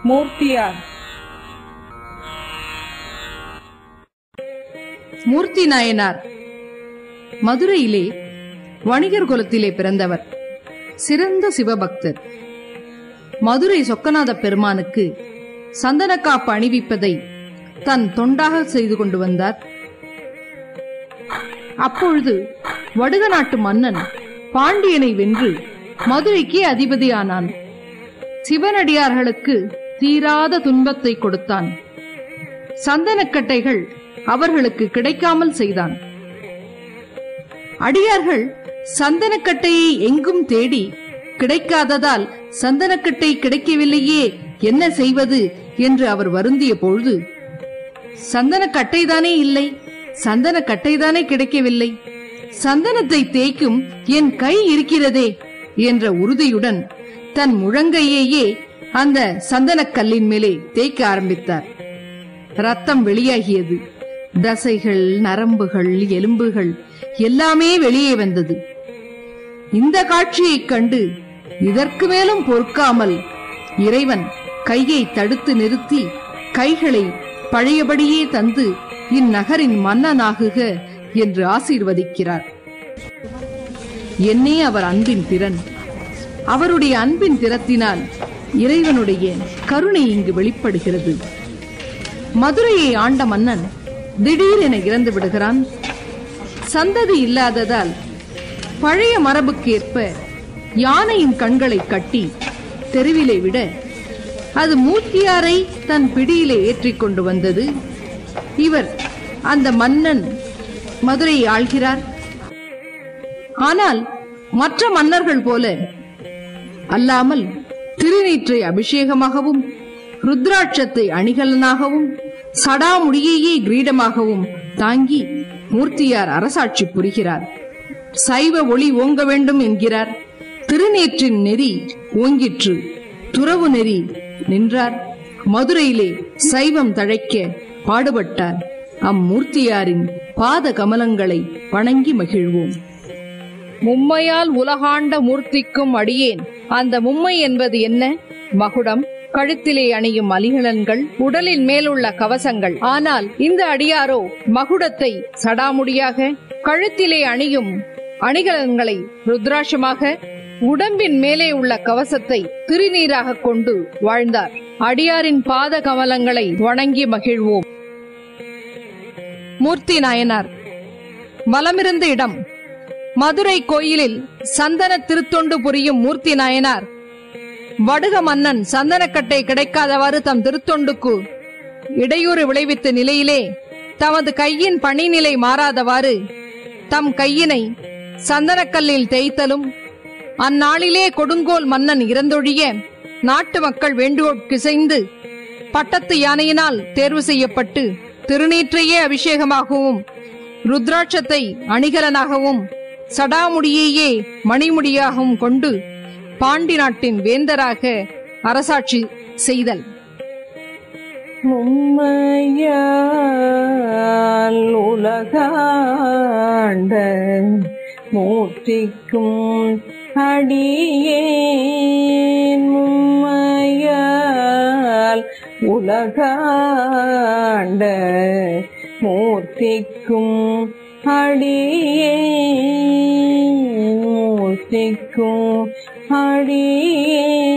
மூர்த்தியார் மூர்த்தி நாயனார் மதுரையிலே வணிகர் குலத்திலே பிறந்தவர் சிறந்த சிவபக்தர் மதுரை சொக்கநாத பெருமானுக்கு சந்தனக்காப்பு அணிவிப்பதை தன் தொண்டாக செய்து கொண்டு வந்தார் அப்பொழுது வடுக நாட்டு மன்னன் பாண்டியனை வென்று மதுரைக்கு அதிபதியானான் சிவனடியார்களுக்கு தீராத துன்பத்தை கொடுத்தான் சந்தனக்கட்டைகள் அவர்களுக்கு கிடைக்காமல் செய்தான் அடியார்கள் சந்தனக்கட்டையை எங்கும் தேடி கிடைக்காததால் சந்தனக்கட்டை கிடைக்கவில்லையே என்ன செய்வது என்று அவர் வருந்திய பொழுது சந்தனக்கட்டைதானே இல்லை சந்தனக்கட்டைதானே கிடைக்கவில்லை சந்தனத்தை தேய்க்கும் என் கை இருக்கிறதே என்ற உறுதியுடன் தன் முழங்கையேயே அந்த சந்தனக்கல்லின் மேலே தேய்க்க ஆரம்பித்தார் ரத்தம் வெளியாகியது தசைகள் நரம்புகள் எலும்புகள் எல்லாமே வெளியே வந்தது இந்த காட்சியைக் கண்டு இதற்கு மேலும் பொறுக்காமல் இறைவன் கையை தடுத்து நிறுத்தி கைகளை பழையபடியே தந்து இந்நகரின் மன்னனாகுக என்று ஆசீர்வதிக்கிறார் என்னே அவர் அன்பின் திறன் அவருடைய அன்பின் திறத்தினால் இறைவனுடைய கருணை இங்கு வெளிப்படுகிறது மதுரையை ஆண்ட மன்னன் திடீரென இறந்து விடுகிறான் சந்ததி இல்லாததால் பழைய மரபுக்கேற்ப யானையின் கண்களை கட்டி தெருவிலே விட அது மூர்த்தியாரை தன் பிடியிலே ஏற்றிக் கொண்டு வந்தது இவர் அந்த மன்னன் மதுரையை ஆள்கிறார் ஆனால் மற்ற மன்னர்கள் போல அல்லாமல் திருநீற்றை அபிஷேகமாகவும் ருத்ராட்சத்தை அணிகலனாகவும் சடாமுடியையே கிரீடமாகவும் தாங்கி மூர்த்தியார் அரசாட்சி புரிகிறார் சைவ ஒளி ஓங்க வேண்டும் என்கிறார் திருநேற்றின் நெறி ஓங்கிற்று துறவு நெறி நின்றார் மதுரையிலே சைவம் தழைக்க பாடுபட்டார் அம்மூர்த்தியாரின் பாத கமலங்களை வணங்கி மகிழ்வோம் மும்மையால் உலகாண்ட மூர்த்திக்கும் அடியேன் அந்த மும்மை என்பது என்ன மகுடம் கழுத்திலே அணியும் அலிகலன்கள் உடலின் மேலுள்ள கவசங்கள் ஆனால் இந்த அடியாரோ மகுடத்தை சடாமுடியாக கழுத்திலே அணியும் அணிகலன்களை ருத்ராட்சமாக உடம்பின் மேலே உள்ள கவசத்தை திருநீராக கொண்டு வாழ்ந்தார் அடியாரின் பாத கமலங்களை வணங்கி மகிழ்வோம் மூர்த்தி நாயனார் வலமிருந்த இடம் மதுரை கோயிலில் சந்தன திருத்தொண்டு புரியும் மூர்த்தி நாயனார் வடுக மன்னன் சந்தனக்கட்டை கிடைக்காதவாறு தம் திருத்தொண்டுக்கு இடையூறு விளைவித்த நிலையிலே தமது கையின் பணிநிலை மாறாதவாறு தம் கையினை சந்தனக்கல்லில் தேய்த்தலும் அந்நாளிலே கொடுங்கோல் மன்னன் இறந்தொழிய நாட்டு மக்கள் வேண்டுகோட்கிசைந்து பட்டத்து யானையினால் தேர்வு செய்யப்பட்டு திருநீற்றையே அபிஷேகமாகவும் ருத்ராட்சத்தை அணிகலனாகவும் சடாமுடியையே மணிமுடியாகவும் கொண்டு பாண்டி நாட்டின் வேந்தராக அரசாட்சி செய்தல் மும்மையால் உலகாண்ட மூர்த்திக்கும் அடியேன் மும்மையால் உலகாண்ட மூர்த்திக்கும் அடியேன் மூர்த்திக்கும் அடியேன்